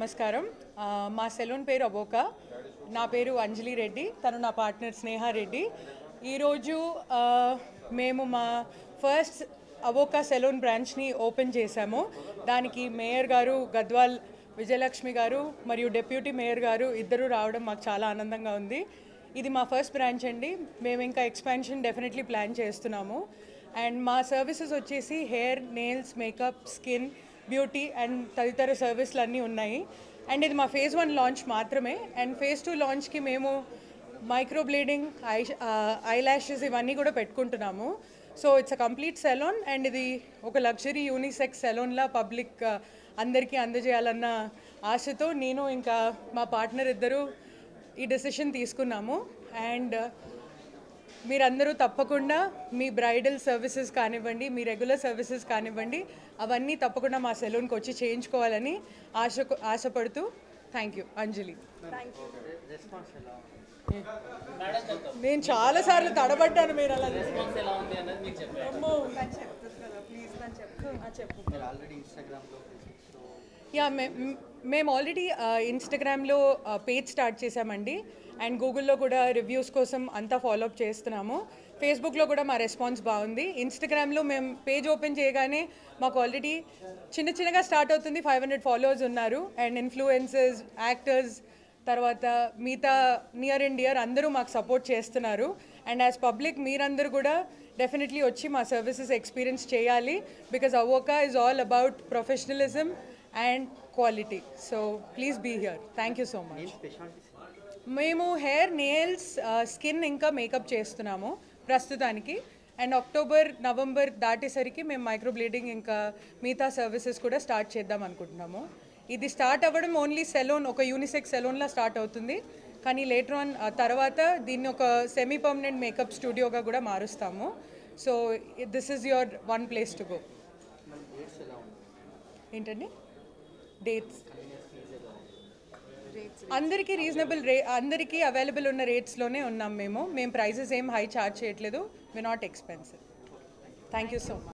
నమస్కారం ఆ, మా సెలూన్ పేరు అబోకా నా పేరు అంజలి రెడ్డి తను నా పార్ట్నర్ స్నేహ రెడ్డి ఈరోజు ఆ, మేము మా ఫస్ట్ అవోకా సెలూన్ బ్రాంచ్ని ఓపెన్ చేశాము దానికి మేయర్ గారు గద్వాల్ విజయలక్ష్మి గారు మరియు డెప్యూటీ మేయర్ గారు ఇద్దరు రావడం మాకు చాలా ఆనందంగా ఉంది ఇది మా ఫస్ట్ బ్రాంచ్ అండి మేము ఇంకా ఎక్స్పాన్షన్ డెఫినెట్లీ ప్లాన్ చేస్తున్నాము అండ్ మా సర్వీసెస్ వచ్చేసి hair nails makeup skin beauty and తదితర సర్వీసులు అన్నీ ఉన్నాయి అండ్ ఇది మా ఫేజ్ వన్ లాంచ్ మాత్రమే అండ్ ఫేజ్ టూ లాంచ్కి మేము microblading eye eyelashes ఇవన్నీ కూడా పెట్టుకుంటున్నాము so it's a complete salon and ఇది ఒక లగ్జరీ యూనిసెక్స్ సెలోన్లా పబ్లిక్ అందరికీ అందజేయాలన్న ఆశతో నేను ఇంకా మా పార్ట్నర్ ఇద్దరు ఈ డెసిషన్ తీసుకున్నాము అండ్ మీరందరూ తప్పకుండా మీ బ్రైడల్ సర్వీసెస్ కానివ్వండి మీ రెగ్యులర్ సర్వీసెస్ కానివ్వండి అవన్నీ తప్పకుండా మా సెలూన్కి వచ్చి చేయించుకోవాలని ఆశ ఆశపడుతూ థ్యాంక్ యూ అంజలి నేను చాలాసార్లు తడబడ్డాను మీరు అలా ఎలా ఉంది అన్నది మీకు చెప్పారు అమ్మో. మీరు ఆల్రెడీ ఇన్స్టాగ్రామ్లో సో యా మే మేము ఆల్రెడీ ఇన్స్టాగ్రామ్లో పేజ్ స్టార్ట్ చేసామండి అండ్ గూగుల్లో కూడా రివ్యూస్ కోసం అంతా ఫాలోఅప్ చేస్తున్నాము ఫేస్బుక్లో కూడా మా రెస్పాన్స్ బాగుంది ఇన్స్టాగ్రామ్లో మేము పేజ్ ఓపెన్ చేయగానే మాకు ఆల్రెడీ చిన్న చిన్నగా స్టార్ట్ అవుతుంది ఫైవ్ హండ్రెడ్ ఫాలోవర్స్ ఉన్నారు అండ్ ఇన్ఫ్లుయెన్సర్స్ యాక్టర్స్ తర్వాత మిగతా నియర్ అండ్ డియర్ అందరూ మాకు సపోర్ట్ చేస్తున్నారు అండ్ యాజ్ పబ్లిక్ మీరందరూ కూడా డెఫినెట్లీ వచ్చి మా సర్వీసెస్ ఎక్స్పీరియన్స్ చేయాలి because Avoka is all about professionalism and quality so please be here thank you so much specialties మేము హెయిర్ నెయిల్స్ స్కిన్ ఇంకా మేకప్ చేస్తున్నాము ప్రస్తుతానికి అండ్ అక్టోబర్ నవంబర్ దాటేసరికి మేము మైక్రో బ్లీడింగ్ ఇంకా మిగతా సర్వీసెస్ కూడా స్టార్ట్ చేద్దాం అనుకుంటున్నాము ఇది స్టార్ట్ అవ్వడం ఓన్లీ సెలోన్ ఒక యూనిసెక్ సెలోన్లా స్టార్ట్ అవుతుంది కానీ లేటర్ ఆన్ తర్వాత దీన్ని ఒక సెమీ పర్మనెంట్ మేకప్ స్టూడియోగా కూడా మారుస్తాము so this is your one place to go ఏంటండి డేట్స్ అందరికీ రీజనబుల్ రే అందరికీ అవైలబుల్ ఉన్న రేట్స్లోనే ఉన్నాం మేము మేము ప్రైజెస్ ఏం హై ఛార్జ్ చేయట్లేదు we not expensive thank you so much